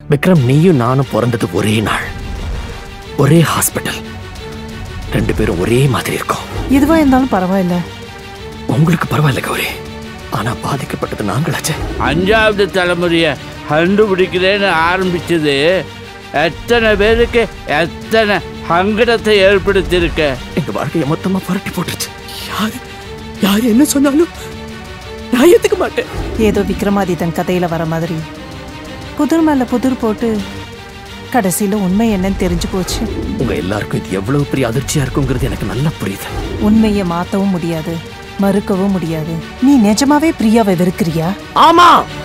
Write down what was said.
விக்ரம் நீயும் நானும் பிறந்தது ஒரே நாள் ஒரே ஹாஸ்பிட்டல் ரெண்டு பேரும் ஒரே மாதிரி இருக்கோம் எதுவா இருந்தாலும் பரவாயில்ல உங்களுக்கு பரவாயில்ல கௌரி ஆனா பாதிக்கப்பட்டது நாங்களாச்சே அஞ்சாவது தலைமுறையை கண்டுபிடிக்கிறேன்னு ஆரம்பிச்சது எத்தனை பேருக்கு எத்தனை சங்கடத்தை ஏற்படுத்தியிருக்க எங்க வாழ்க்கையை மொத்தமா புரட்டி போட்டுருச்சு யாரு யார் என்ன சொன்னாலும் நான் ஏத்துக்க மாட்டேன் ஏதோ விக்ரமாதித்தன் கதையில வர மாதிரி புதிர் மேல புதிர் போட்டு கடைசியில உண்மை என்னன்னு தெரிஞ்சு போச்சு உங்க எல்லாருக்கும் இது எவ்வளவு பெரிய அதிர்ச்சியா இருக்குங்கிறது எனக்கு நல்லா புரியுது உண்மையை மாத்தவும் முடியாது மறுக்கவும் முடியாது நீ நிஜமாவே பிரியாவை வெறுக்கிறியா ஆமா